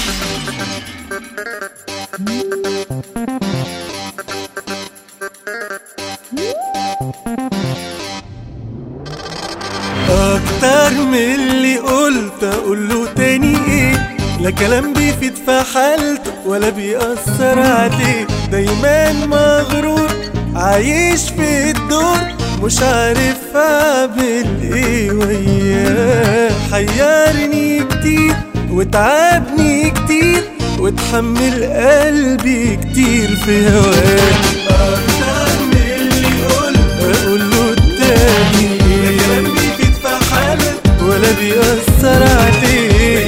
اكتر من اللي قلت اقوله تاني ايه لا كلام بيفيد في حالته ولا بيأثر عليه دايما مغرور عايش في الدور مش عارف اعمل ايه وياه حيرني كتير وتعبني كتير وتحمل قلبي كتير في هواه اكتر من اللي قلت اقوله تاني لا كلام بيفيد في حالته ولا بيأثر عليه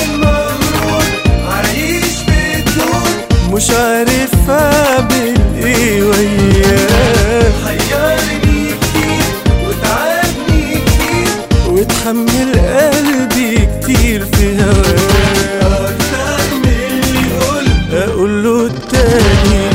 عايش في الدور مش عارف اعمل ايه وياه حيرني كتير وتعبني كتير وتحمل قلبي كتير في هواه اكتر من اللي قلت اقول له التاني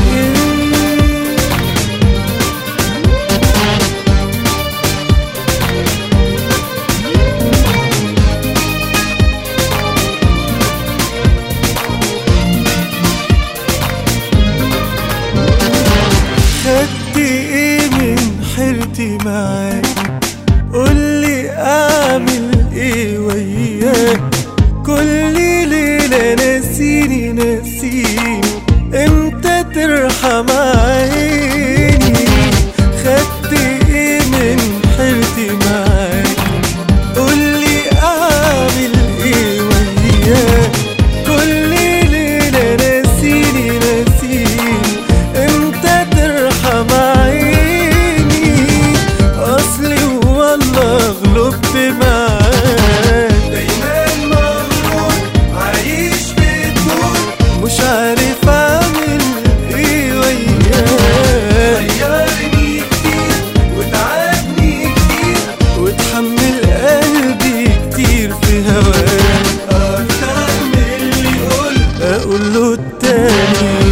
خدت ايه من حيرتي معاك قولي اعمل ايه وياك كل ليلة ناسيني ناسيني امتى ترحم عيني خدت ايه من حيرتي معاك قولي اعمل ايه وياك كل ليلة ناسيني ناسيني امتى ترحم عيني اصلي والله غلبت معاك دايما مغرور عايش في الدور مش عارف اعمل ايه وياك غيرني كتير وتعبني كتير وتحمل قلبي كتير في هواك اكتر من اللي قلت اقول له التاني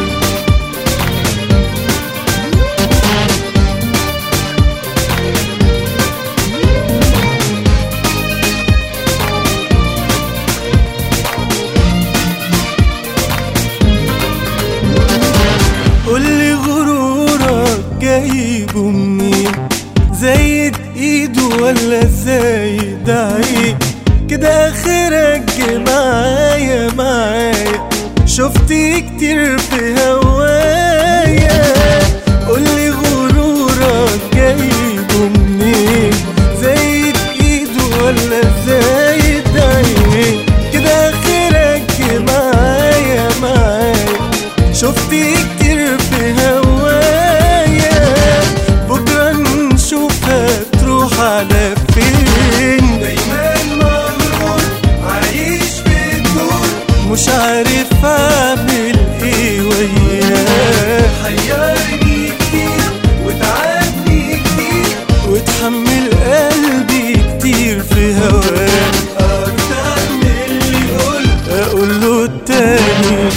قولي غرورك جايبه منين زايد ايده ولا زايد عيب كده اخرك جه معايا معايا شفت كتير في هوايا قولي غرورك جايبه منين زايد ايده ولا زايد عيب كده اخرك جه معايا معايا شفت كتير في هوايا بكرة نشوفها تروح على فين دايما مغرور عايش في الدور مش عارف اعمل ايه وياه حيرني كتير وتعبني كتير وتحمل قلبي كتير في هواك اكتر من اللي قلت اقول له التاني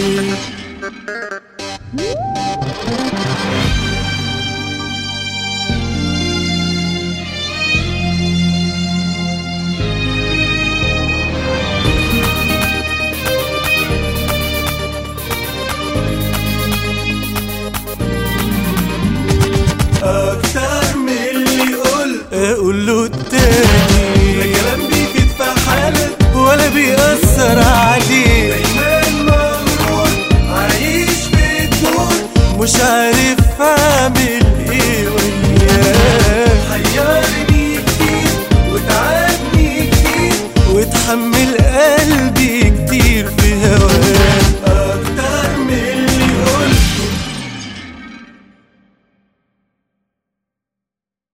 اكتر من اللي قلت اقول له التاني لا كلام بيفيد في حالك ولا بيأثر عليه دايما مغرور عايش في الدور مش عارف اعمل